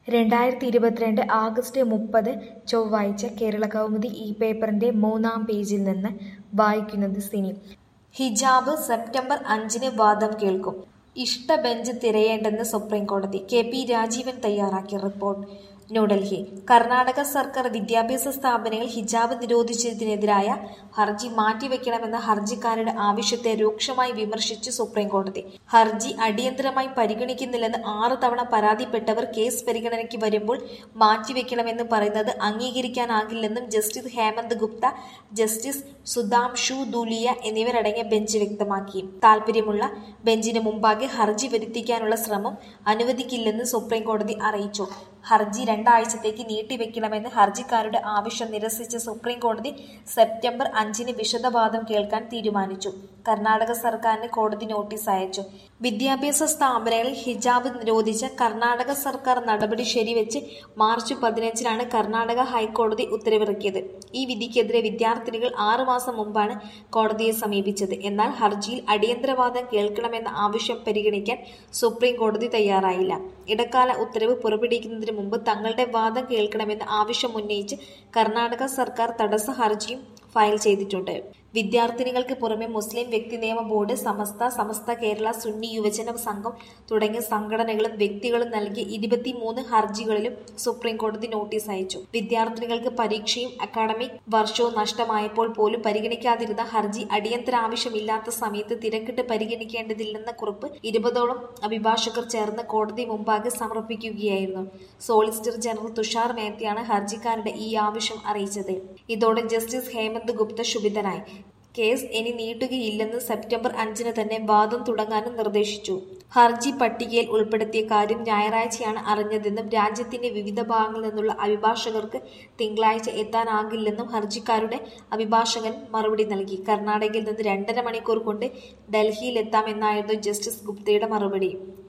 രണ്ടായിരത്തി ഇരുപത്തിരണ്ട് ആഗസ്റ്റ് മുപ്പത് ചൊവ്വാഴ്ച കേരളകൗമുദി ഈ പേപ്പറിന്റെ മൂന്നാം പേജിൽ നിന്ന് വായിക്കുന്നത് സിനി ഹിജാബ് സെപ്റ്റംബർ അഞ്ചിന് വാദം കേൾക്കും ഇഷ്ട ബെഞ്ച് തിരയേണ്ടെന്ന് സുപ്രീം കോടതി കെ പി രാജീവൻ തയ്യാറാക്കിയ റിപ്പോർട്ട് ന്യൂഡൽഹി കർണാടക സർക്കാർ വിദ്യാഭ്യാസ സ്ഥാപനങ്ങൾ ഹിജാബ് നിരോധിച്ചതിനെതിരായ ഹർജി മാറ്റിവെക്കണമെന്ന ഹർജിക്കാരുടെ ആവശ്യത്തെ രൂക്ഷമായി വിമർശിച്ച് സുപ്രീം കോടതി ഹർജി അടിയന്തരമായി പരിഗണിക്കുന്നില്ലെന്ന് ആറ് തവണ പരാതിപ്പെട്ടവർ കേസ് പരിഗണനയ്ക്ക് വരുമ്പോൾ മാറ്റിവെക്കണമെന്ന് പറയുന്നത് അംഗീകരിക്കാനാകില്ലെന്നും ജസ്റ്റിസ് ഹേമന്ത് ഗുപ്ത ജസ്റ്റിസ് സുധാംശു ദുലിയ എന്നിവരടങ്ങിയ ബെഞ്ച് വ്യക്തമാക്കി താൽപര്യമുള്ള ബെഞ്ചിന് മുമ്പാകെ ഹർജി വരുത്തിക്കാനുള്ള ശ്രമം അനുവദിക്കില്ലെന്ന് സുപ്രീം കോടതി അറിയിച്ചു ഹർജി രണ്ടാഴ്ചത്തേക്ക് നീട്ടിവെക്കണമെന്ന് ഹർജിക്കാരുടെ ആവശ്യം നിരസിച്ച സുപ്രീം കോടതി സെപ്റ്റംബർ അഞ്ചിന് വിശദവാദം കേൾക്കാൻ തീരുമാനിച്ചു കർണാടക സർക്കാരിന് കോടതി നോട്ടീസ് അയച്ചു വിദ്യാഭ്യാസ സ്ഥാപനങ്ങളിൽ ഹിജാബ് നിരോധിച്ച കർണാടക സർക്കാർ നടപടി ശരിവെച്ച് മാർച്ച് പതിനഞ്ചിനാണ് കർണാടക ഹൈക്കോടതി ഉത്തരവിറക്കിയത് ഈ വിധിക്കെതിരെ വിദ്യാർത്ഥിനികൾ ആറുമാസം മുമ്പാണ് കോടതിയെ സമീപിച്ചത് എന്നാൽ ഹർജിയിൽ അടിയന്തരവാദം കേൾക്കണമെന്ന ആവശ്യം പരിഗണിക്കാൻ സുപ്രീം കോടതി തയ്യാറായില്ല ഇടക്കാല ഉത്തരവ് പുറപ്പെടുവിക്കുന്നതിന് മുമ്പ് തങ്ങളുടെ വാദം കേൾക്കണമെന്ന് ആവശ്യം ഉന്നയിച്ച് കർണാടക സർക്കാർ തടസ്സ ഹർജിയും ഫയൽ ചെയ്തിട്ടുണ്ട് വിദ്യാർത്ഥിനികൾക്ക് പുറമെ മുസ്ലിം വ്യക്തി നിയമ ബോർഡ് സമസ്ത സമസ്ത കേരള സുന്നി യുവജന സംഘം തുടങ്ങിയ സംഘടനകളും വ്യക്തികളും നൽകിയ ഇരുപത്തിമൂന്ന് ഹർജികളിലും സുപ്രീം കോടതി നോട്ടീസ് അയച്ചു വിദ്യാർത്ഥിനികൾക്ക് പരീക്ഷയും അക്കാഡമിക് വർഷവും നഷ്ടമായപ്പോൾ പോലും പരിഗണിക്കാതിരുന്ന ഹർജി അടിയന്തര ആവശ്യമില്ലാത്ത സമയത്ത് തിരക്കിട്ട് പരിഗണിക്കേണ്ടതില്ലെന്ന കുറിപ്പ് ഇരുപതോളം അഭിഭാഷകർ ചേർന്ന് കോടതി മുമ്പാകെ സമർപ്പിക്കുകയായിരുന്നു സോളിസിറ്റർ ജനറൽ തുഷാർ മേത്തയാണ് ഹർജിക്കാരുടെ ഈ ആവശ്യം അറിയിച്ചത് ഇതോടെ ജസ്റ്റിസ് ഹേമന്ത് ഗുപ്ത ശുഭിതനായി കേസ് ഇനി നീട്ടുകയില്ലെന്ന് സെപ്റ്റംബർ അഞ്ചിന് തന്നെ വാദം തുടങ്ങാനും നിർദ്ദേശിച്ചു ഹർജി പട്ടികയിൽ ഉൾപ്പെടുത്തിയ കാര്യം ഞായറാഴ്ചയാണ് അറിഞ്ഞതെന്നും രാജ്യത്തിന്റെ വിവിധ ഭാഗങ്ങളിൽ നിന്നുള്ള അഭിഭാഷകർക്ക് തിങ്കളാഴ്ച എത്താനാകില്ലെന്നും ഹർജിക്കാരുടെ അഭിഭാഷകൻ മറുപടി നൽകി കർണാടകയിൽ നിന്ന് രണ്ടര മണിക്കൂർ കൊണ്ട് ഡൽഹിയിലെത്താമെന്നായിരുന്നു ജസ്റ്റിസ് ഗുപ്തയുടെ മറുപടി